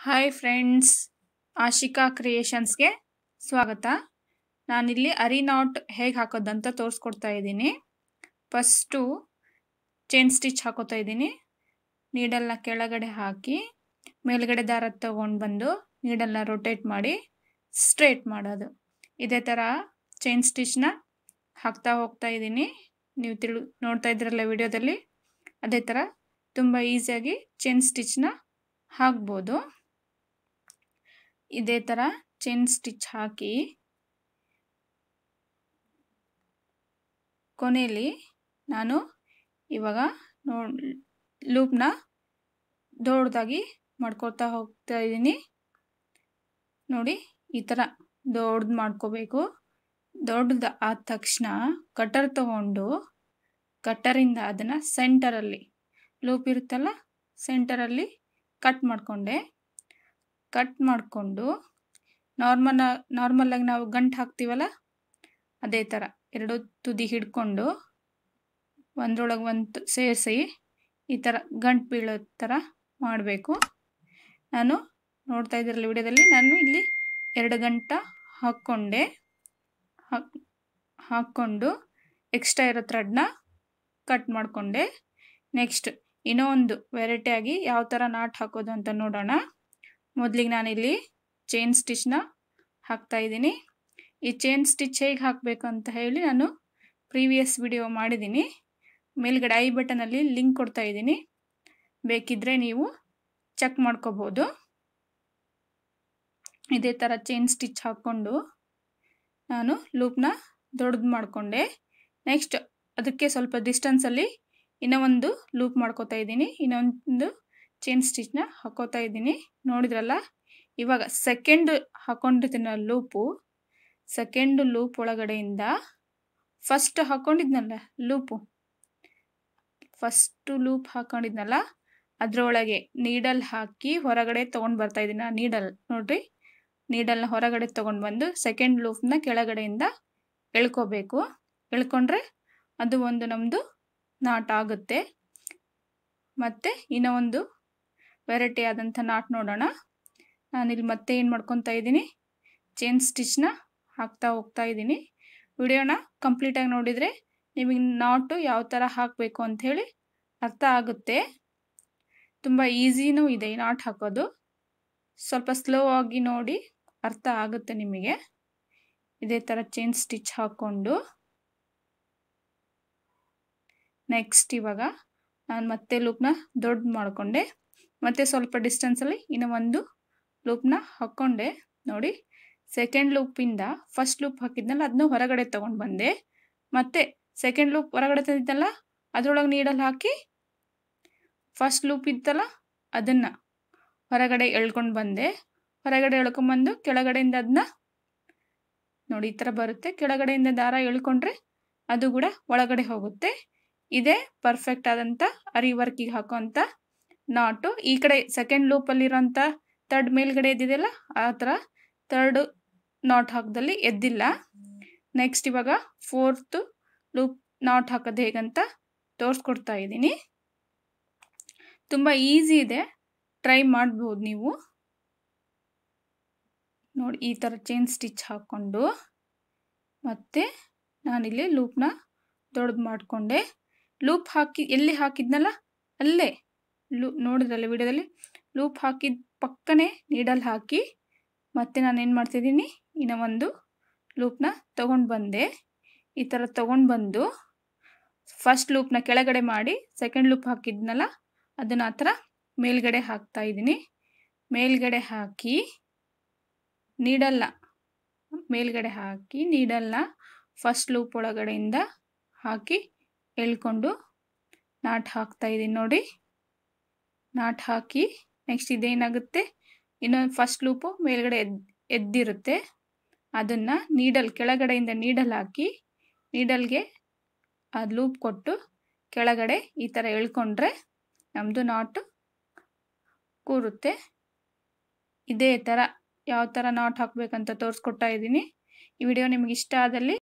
hi friends Ashika ಕ್ರಿಯೇಷನ್ಸ್ಗೆ ಸ್ವಾಗತ ನಾನಿಲ್ಲಿ ಅರಿ ನಾಟ್ ಹೇಗೆ ಹಾಕೋದಂತ ತೋರಿಸ್ಕೊಡ್ತಾ ಇದ್ದೀನಿ ಫಸ್ಟು ಚೈನ್ ಸ್ಟಿಚ್ ಹಾಕೋತಾ ಇದ್ದೀನಿ ನೀಡಲ್ನ ಕೆಳಗಡೆ ಹಾಕಿ ಮೇಲ್ಗಡೆ ದಾರ ತಗೊಂಡು ಬಂದು ನೀಡಲ್ನ ರೊಟೇಟ್ ಮಾಡಿ ಸ್ಟ್ರೇಟ್ ಮಾಡೋದು ಇದೇ ಥರ ಚೈನ್ ಸ್ಟಿಚ್ನ ಹಾಕ್ತಾ ಹೋಗ್ತಾ ಇದ್ದೀನಿ ನೀವು ತಿಳು ನೋಡ್ತಾ ಇದ್ರಲ್ಲ ವಿಡಿಯೋದಲ್ಲಿ ಅದೇ ಥರ ತುಂಬ ಈಸಿಯಾಗಿ ಚೈನ್ ಸ್ಟಿಚ್ನ ಹಾಕ್ಬೋದು ಇದೇ ಥರ ಚೈನ್ ಸ್ಟಿಚ್ ಹಾಕಿ ಕೊನೆಯಲ್ಲಿ ನಾನು ಇವಾಗ ನೋ ಲೂಪ್ನ ದೊಡ್ಡದಾಗಿ ಮಾಡ್ಕೊತಾ ಹೋಗ್ತಾ ಇದ್ದೀನಿ ನೋಡಿ ಈ ಥರ ದೊಡ್ಡದು ಮಾಡ್ಕೋಬೇಕು ದೊಡ್ಡದು ಆದ ತಕ್ಷಣ ಕಟರ್ ತಗೊಂಡು ಕಟ್ಟರಿಂದ ಅದನ್ನು ಸೆಂಟರಲ್ಲಿ ಲೂಪ್ ಇರುತ್ತಲ್ಲ ಸೆಂಟರಲ್ಲಿ ಕಟ್ ಮಾಡಿಕೊಂಡೆ ಕಟ್ ಮಾಡಿಕೊಂಡು ನಾರ್ಮಲ್ ನಾರ್ಮಲಾಗಿ ನಾವು ಗಂಟು ಹಾಕ್ತೀವಲ್ಲ ಅದೇ ಥರ ಎರಡು ತುದಿ ಹಿಡ್ಕೊಂಡು ಒಂದ್ರೊಳಗೆ ಒಂದು ಸೇರಿಸಿ ಈ ಥರ ಗಂಟು ಬೀಳೋ ಥರ ಮಾಡಬೇಕು ನಾನು ನೋಡ್ತಾ ಇದ್ದಿರಲ್ಲ ವಿಡಿಯೋದಲ್ಲಿ ನಾನು ಇಲ್ಲಿ ಎರಡು ಗಂಟ ಹಾಕ್ಕೊಂಡೆ ಹಾಕ್ ಹಾಕ್ಕೊಂಡು ಎಕ್ಸ್ಟ್ರಾ ಇರೋ ಥ್ರೆಡ್ನ ಕಟ್ ಮಾಡಿಕೊಂಡೆ ನೆಕ್ಸ್ಟ್ ಇನ್ನೂ ಒಂದು ವೆರೈಟಿಯಾಗಿ ಯಾವ ಥರ ನಾಟ್ ಹಾಕೋದು ಅಂತ ನೋಡೋಣ ಮೊದಲಿಗೆ ನಾನಿಲ್ಲಿ ಚೈನ್ ಸ್ಟಿಚ್ನ ಹಾಕ್ತಾ ಇದ್ದೀನಿ ಈ ಚೈನ್ ಸ್ಟಿಚ್ ಹೇಗೆ ಹಾಕಬೇಕು ಅಂತ ಹೇಳಿ ನಾನು ಪ್ರೀವಿಯಸ್ ವಿಡಿಯೋ ಮಾಡಿದ್ದೀನಿ ಮೇಲ್ಗಡೆ ಐ ಬಟನಲ್ಲಿ ಲಿಂಕ್ ಕೊಡ್ತಾ ಇದ್ದೀನಿ ಬೇಕಿದ್ದರೆ ನೀವು ಚೆಕ್ ಮಾಡ್ಕೋಬೋದು ಇದೇ ಥರ ಚೈನ್ ಸ್ಟಿಚ್ ಹಾಕ್ಕೊಂಡು ನಾನು ಲೂಪ್ನ ದೊಡ್ಡದು ಮಾಡಿಕೊಂಡೆ ನೆಕ್ಸ್ಟ್ ಅದಕ್ಕೆ ಸ್ವಲ್ಪ ಡಿಸ್ಟೆನ್ಸಲ್ಲಿ ಇನ್ನೂ ಒಂದು ಲೂಪ್ ಮಾಡ್ಕೋತಾ ಇದ್ದೀನಿ ಇನ್ನೊಂದು ಚೈನ್ ಸ್ಟಿಚ್ನ ಹಾಕೋತಾ ಇದ್ದೀನಿ ನೋಡಿದ್ರಲ್ಲ ಇವಾಗ ಸೆಕೆಂಡ್ ಹಾಕೊಂಡಿದ್ದೀನ ಲೂಪು ಸೆಕೆಂಡ್ ಲೂಪ್ ಒಳಗಡೆಯಿಂದ ಫಸ್ಟ್ ಹಾಕೊಂಡಿದ್ನಲ್ಲ ಲೂಪು ಫಸ್ಟು ಲೂಪ್ ಹಾಕೊಂಡಿದ್ನಲ್ಲ ಅದರೊಳಗೆ ನೀಡಲ್ ಹಾಕಿ ಹೊರಗಡೆ ತೊಗೊಂಡು ಬರ್ತಾ ಇದ್ದೀನಿ ನೀಡಲ್ ನೋಡ್ರಿ ನೀಡಲ್ನ ಹೊರಗಡೆ ತೊಗೊಂಡು ಬಂದು ಸೆಕೆಂಡ್ ಲೂಪ್ನ ಕೆಳಗಡೆಯಿಂದ ಎಳ್ಕೋಬೇಕು ಎಳ್ಕೊಂಡ್ರೆ ಅದು ಒಂದು ನಮ್ಮದು ನಾಟ್ ಆಗುತ್ತೆ ಮತ್ತು ಇನ್ನೂ ಒಂದು ವೆರೈಟಿ ಆದಂಥ ನಾಟ್ ನೋಡೋಣ ನಾನಿಲ್ಲಿ ಮತ್ತೆ ಏನು ಮಾಡ್ಕೊತಾ ಇದ್ದೀನಿ ಚೈನ್ ಸ್ಟಿಚ್ನ ಹಾಕ್ತಾ ಹೋಗ್ತಾ ಇದ್ದೀನಿ ವಿಡಿಯೋನ ಕಂಪ್ಲೀಟಾಗಿ ನೋಡಿದರೆ ನಿಮಗೆ ನಾಟು ಯಾವ ಥರ ಹಾಕಬೇಕು ಅಂಥೇಳಿ ಅರ್ಥ ಆಗುತ್ತೆ ತುಂಬ ಈಸಿನೂ ಇದೆ ಈ ನಾಟ್ ಹಾಕೋದು ಸ್ವಲ್ಪ ಸ್ಲೋ ಆಗಿ ನೋಡಿ ಅರ್ಥ ಆಗುತ್ತೆ ನಿಮಗೆ ಇದೇ ಥರ ಚೈನ್ ಸ್ಟಿಚ್ ಹಾಕ್ಕೊಂಡು ನೆಕ್ಸ್ಟ್ ಇವಾಗ ನಾನು ಮತ್ತೆ ಲೂಪ್ನ ದೊಡ್ಡ ಮಾಡಿಕೊಂಡೆ ಮತ್ತು ಸ್ವಲ್ಪ ಡಿಸ್ಟೆನ್ಸಲ್ಲಿ ಇನ್ನೂ ಒಂದು ಲೂಪ್ನ ಹಾಕ್ಕೊಂಡೆ ನೋಡಿ ಸೆಕೆಂಡ್ ಲೂಪಿಂದ ಫಸ್ಟ್ ಲೂಪ್ ಹಾಕಿದ್ನಲ್ಲ ಅದನ್ನ ಹೊರಗಡೆ ತೊಗೊಂಡು ಬಂದೆ ಮತ್ತು ಸೆಕೆಂಡ್ ಲೂಪ್ ಹೊರಗಡೆ ತಂದಿದ್ದಲ್ಲ ಅದರೊಳಗೆ ನೀಡಲ್ಲಿ ಹಾಕಿ ಫಸ್ಟ್ ಲೂಪ್ ಇತ್ತಲ್ಲ ಅದನ್ನು ಹೊರಗಡೆ ಎಳ್ಕೊಂಡು ಬಂದೆ ಹೊರಗಡೆ ಎಳ್ಕೊಂಬಂದು ಕೆಳಗಡೆಯಿಂದ ಅದನ್ನ ನೋಡಿ ಈ ಥರ ಬರುತ್ತೆ ಕೆಳಗಡೆಯಿಂದ ದಾರ ಎಳ್ಕೊಂಡ್ರೆ ಅದು ಕೂಡ ಒಳಗಡೆ ಹೋಗುತ್ತೆ ಇದೇ ಪರ್ಫೆಕ್ಟ್ ಆದಂಥ ಅರಿ ವರ್ಕಿಗೆ ಹಾಕೋಂಥ ನಾಟು ಈ ಕಡೆ ಸೆಕೆಂಡ್ ಲೂಪಲ್ಲಿರೋಂಥ ತರ್ಡ್ ಮೇಲ್ಗಡೆ ಎದ್ದಿದೆಯಲ್ಲ ಆ ಥರ ತರ್ಡ್ ನಾಟ್ ಹಾಕದಲ್ಲಿ ಎದ್ದಿಲ್ಲ ನೆಕ್ಸ್ಟ್ ಇವಾಗ ಫೋರ್ತ್ ಲೂಪ್ ನಾಟ್ ಹಾಕೋದು ಹೇಗಂತ ತೋರಿಸ್ಕೊಡ್ತಾ ಇದ್ದೀನಿ ತುಂಬ ಈಸಿ ಇದೆ ಟ್ರೈ ಮಾಡ್ಬೋದು ನೀವು ನೋಡಿ ಈ ಥರ ಚೈನ್ ಸ್ಟಿಚ್ ಹಾಕ್ಕೊಂಡು ಮತ್ತು ನಾನಿಲ್ಲಿ ಲೂಪ್ನ ದೊಡ್ಡದು ಮಾಡಿಕೊಂಡೆ ಲೂಪ್ ಹಾಕಿ ಎಲ್ಲಿ ಹಾಕಿದ್ನಲ್ಲ ಅಲ್ಲೇ ಲೂ ನೋಡಿದ್ರಲ್ಲ ವಿಡಿಯೋದಲ್ಲಿ ಲೂಪ್ ಹಾಕಿದ ಪಕ್ಕನೇ ನೀಡಲ್ ಹಾಕಿ ಮತ್ತೆ ನಾನು ಏನು ಮಾಡ್ತಿದ್ದೀನಿ ಇನ್ನೂ ಒಂದು ಲೂಪ್ನ ತೊಗೊಂಡು ಬಂದೆ ಈ ಥರ ತೊಗೊಂಡು ಬಂದು ಫಸ್ಟ್ ಲೂಪ್ನ ಕೆಳಗಡೆ ಮಾಡಿ ಸೆಕೆಂಡ್ ಲೂಪ್ ಹಾಕಿದ್ನಲ್ಲ ಅದನ್ನು ಆ ಥರ ಮೇಲ್ಗಡೆ ಹಾಕ್ತಾ ಇದ್ದೀನಿ ಮೇಲ್ಗಡೆ ಹಾಕಿ ನೀಡಲ್ಲ ಮೇಲ್ಗಡೆ ಹಾಕಿ ನೀಡಲ್ಲ ಫಸ್ಟ್ ಲೂಪ್ ಒಳಗಡೆಯಿಂದ ಹಾಕಿ ಎಳ್ಕೊಂಡು ನಾಟ್ ಹಾಕ್ತಾ ಇದ್ದೀನಿ ನೋಡಿ ನಾಟ್ ಹಾಕಿ ನೆಕ್ಸ್ಟ್ ಇದೇನಾಗುತ್ತೆ ಇನ್ನೊಂದು ಫಸ್ಟ್ ಲೂಪು ಮೇಲ್ಗಡೆ ಎದ್ ಎದ್ದಿರುತ್ತೆ ಅದನ್ನು ನೀಡಲ್ ಕೆಳಗಡೆಯಿಂದ ನೀಡಲ್ ಹಾಕಿ ನೀಡಲ್ಗೆ ಆ ಲೂಪ್ ಕೊಟ್ಟು ಕೆಳಗಡೆ ಈ ಥರ ಎಳ್ಕೊಂಡ್ರೆ ನಮ್ಮದು ನಾಟು ಕೂರುತ್ತೆ ಇದೇ ಥರ ಯಾವ ಥರ ನಾಟ್ ಹಾಕಬೇಕಂತ ತೋರಿಸ್ಕೊಡ್ತಾ ಇದ್ದೀನಿ ಈ ವಿಡಿಯೋ ನಿಮಗೆ ಇಷ್ಟ ಆದಲ್ಲಿ